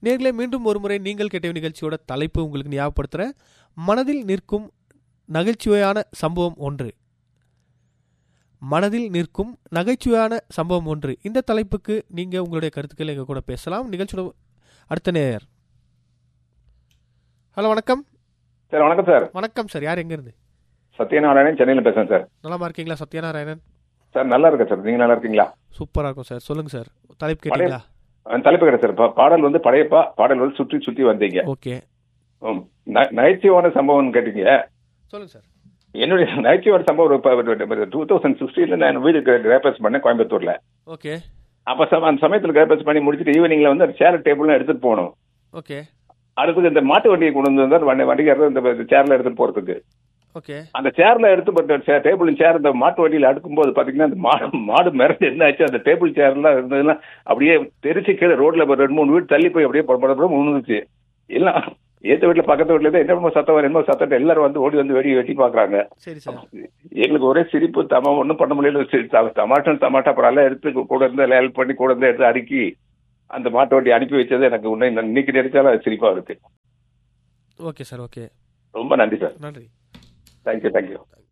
நேர்களே மீண்டும் ஒரு முறை நீங்கள் கேட்ட நிகழ்ச்சியோட தலைப்பு உங்களுக்கு ஞாபகப்படுத்துகிறேன் மனதில் நிற்கும் நகைச்சுவையான சம்பவம் ஒன்று மனதில் நிற்கும் நகைச்சுவையான சம்பவம் ஒன்று இந்த தலைப்புக்கு நீங்கள் உங்களுடைய கருத்துக்களை எங்கள் கூட பேசலாம் நிகழ்ச்சியோட அடுத்த நேயர் ஹலோ வணக்கம் சார் வணக்கம் சார் வணக்கம் சார் யார் எங்கேருந்து சத்யநாராயணன் சென்னையில் பேசுறேன் சார் நலமா இருக்கீங்களா சத்யநாராயணன் சார் நல்லா இருக்கேன் சார் நீங்க நல்லா இருக்கீங்களா சூப்பராக இருக்கும் சார் சொல்லுங்க சார் தலைப்பு கேட்டீங்களா அஹ் தலைப்பு கிடையாது சார் பா- பாடல் வந்து படையப்பா பாடல் வந்து சுற்றி சுற்றி வந்தீங்க ஓகே ம். ந- நகைச்சுவான சம்பவம் கேட்டீங்க சொல்லுங்க சார் என்னுடைய நகைச்சுவான சம்பவம் டூ தௌசண்ட் சிக்ஸ்டீன்ல நான் வீடு கிராபஸ் பண்ணேன் கோயம்புத்தூர்ல ஓகே அப்ப சம- அந்த சமயத்துல கிராபஸ் பண்ணி முடிச்சுட்டு ஈவினிங்ல வந்து சேர் டேபிள்லாம் எடுத்துட்டு போகணும் ஓகே அடுத்தது இந்த மாட்டு வண்டியை கொண்டு வந்து வந்தார் வண்டி வண்டிக்காரர் இந்த சேர்ல எடுத்துட்டு போறதுக்கு ஓகே அந்த சேர்ல எடுத்து போட்டு டேபிள் சேர் இந்த மாட்டு வண்டியில அடுக்கும்போது பாத்தீங்கன்னா அந்த மாடு மாடு மிரண்டு என்ன ஆச்சு அந்த டேபிள் சேர்லாம் இருந்ததுன்னா அப்படியே தெரிச்சு கீழே ரோட்ல ஒரு ரெண்டு மூணு வீடு தள்ளி போய் அப்படியே படம் விழுந்துச்சு எல்லாம் ஏத்த வீட்டுல பக்கத்து வீட்டுல இருந்து என்னமோ சத்தம் வரும், என்னமோ சத்தம் எல்லாரும் வந்து ஓடி வந்து வெடி வெட்டி பாக்குறாங்க சரி சார் எங்களுக்கு ஒரே சிரிப்பு தமா ஒண்ணும் பண்ண முடியல சரி, த- தமாட்டம் தமாட்டா அப்புறம் எல்லாம் எடுத்து கூட இருந்து எல்லாம் ஹெல்ப் பண்ணி கூட இருந்து எடுத்து அடுக்கி அந்த மாட்டு வண்டி அனுப்பி வச்சது எனக்கு உன்னை இன்னைக்கு நினைச்சாலும் அது சிரிப்பா இருக்கு ஓகே சார் ஓகே ரொம்ப நன்றி சார் நன்றி தேங்க்யூ தேங்க்யூ